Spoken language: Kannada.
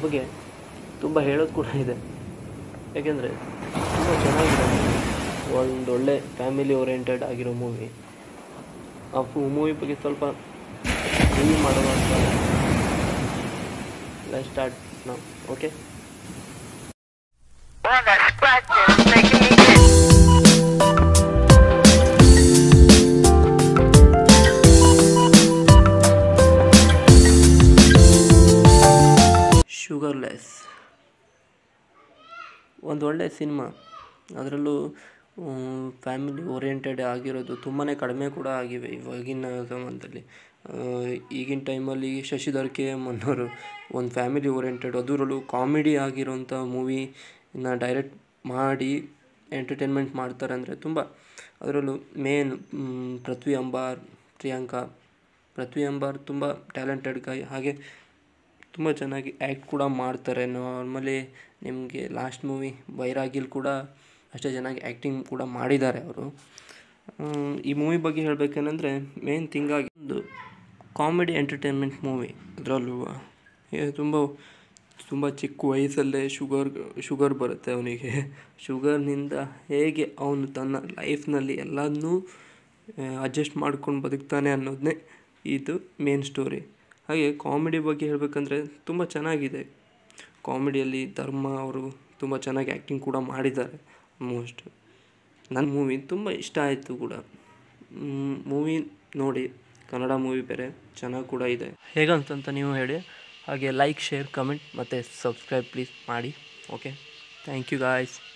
ಬಗ್ಗೆ ತುಂಬ ಹೇಳೋದು ಕೂಡ ಇದೆ ಯಾಕೆಂದರೆ ತುಂಬ ಚೆನ್ನಾಗಿದೆ ಒಂದು ಒಳ್ಳೆ ಫ್ಯಾಮಿಲಿ ಓರಿಯೆಂಟೆಡ್ ಆಗಿರೋ ಮೂವಿ ಆ ಮೂವಿ ಬಗ್ಗೆ ಸ್ವಲ್ಪ ರಿವ್ಯೂ ಮಾಡುವ ಅಂತ ಸ್ಟಾರ್ಟ್ ನಾವು okay All that scratching is making me itch. Sugarless ಒಂದು ಒಳ್ಳೆಯ ಸಿನಿಮಾ ಅದರಲ್ಲೂ ಫ್ಯಾಮಿಲಿ ಓರಿಯೆಂಟೆಡ್ ಆಗಿರೋದು ತುಂಬಾ ಕಡಿಮೆ ಕೂಡ ಆಗಿವೆ ಇವಾಗಿನ ಜಮಾನದಲ್ಲಿ ಆ, ಈಗಿನ ಟೈಮಲ್ಲಿ ಶಶಿಧರ್ ಕೆ ಎಮ್ ಅನ್ನೋರು ಒಂದು ಫ್ಯಾಮಿಲಿ ಓರಿಯೆಂಟೆಡ್ ಅದರಲ್ಲೂ ಕಾಮಿಡಿ ಆಗಿರೋಂಥ ಮೂವಿನ ಡೈರೆಕ್ಟ್ ಮಾಡಿ ಎಂಟರ್ಟೈನ್ಮೆಂಟ್ ಮಾಡ್ತಾರೆ ಅಂದರೆ ತುಂಬ ಅದರಲ್ಲೂ ಮೇನ್ ಪೃಥ್ವಿ ಅಂಬಾರ್ ಪ್ರಿಯಾಂಕಾ ಪೃಥ್ವಿ ಅಂಬಾರ್ ತುಂಬ ಟ್ಯಾಲೆಂಟೆಡ್ ಗಾಯ್ ಹಾಗೆ ತುಂಬ ಚೆನ್ನಾಗಿ ಆ್ಯಕ್ಟ್ ಕೂಡ ಮಾಡ್ತಾರೆ ನಾರ್ಮಲಿ ನಿಮಗೆ ಲಾಸ್ಟ್ ಮೂವಿ ಬೈರಾಗಿಲ್ ಕೂಡ ಅಷ್ಟೇ ಚೆನ್ನಾಗಿ ಆ್ಯಕ್ಟಿಂಗ್ ಕೂಡ ಮಾಡಿದ್ದಾರೆ ಅವರು ಈ ಮೂವಿ ಬಗ್ಗೆ ಹೇಳಬೇಕೇನೆಂದರೆ ಮೇನ್ ಥಿಂಗ್ ಆಗಿ ಒಂದು ಕಾಮಿಡಿ ಎಂಟರ್ಟೈನ್ಮೆಂಟ್ ಮೂವಿ ಅದರಲ್ಲೂ ತುಂಬ ತುಂಬ ಚಿಕ್ಕ ವಯಸ್ಸಲ್ಲೇ ಶುಗರ್ ಶುಗರ್ ಬರುತ್ತೆ ಅವನಿಗೆ ಶುಗರ್ನಿಂದ ಹೇಗೆ ಅವನು ತನ್ನ ಲೈಫ್ನಲ್ಲಿ ಎಲ್ಲದನ್ನೂ ಅಡ್ಜಸ್ಟ್ ಮಾಡ್ಕೊಂಡು ಬದುಕ್ತಾನೆ ಅನ್ನೋದನ್ನೇ ಇದು ಮೇನ್ ಸ್ಟೋರಿ ಹಾಗೆ ಕಾಮಿಡಿ ಬಗ್ಗೆ ಹೇಳಬೇಕಂದ್ರೆ ತುಂಬ ಚೆನ್ನಾಗಿದೆ ಕಾಮಿಡಿಯಲ್ಲಿ ಧರ್ಮ ಅವರು ತುಂಬ ಚೆನ್ನಾಗಿ ಆ್ಯಕ್ಟಿಂಗ್ ಕೂಡ ಮಾಡಿದ್ದಾರೆ ಆಲ್ಮೋಸ್ಟ್ ನನ್ನ ಮೂವಿ ತುಂಬ ಇಷ್ಟ ಆಯಿತು ಕೂಡ ಮೂವಿ ನೋಡಿ ಕನ್ನಡ ಮೂವಿ ಬೇರೆ ಚೆನ್ನಾಗಿ ಕೂಡ ಇದೆ ಹೇಗಂತಂತ ನೀವು ಹೇಳಿ ಹಾಗೆ ಲೈಕ್ ಶೇರ್ ಕಮೆಂಟ್ ಮತ್ತು ಸಬ್ಸ್ಕ್ರೈಬ್ ಪ್ಲೀಸ್ ಮಾಡಿ ಓಕೆ ಥ್ಯಾಂಕ್ ಯು ಗಾಯ್ಸ್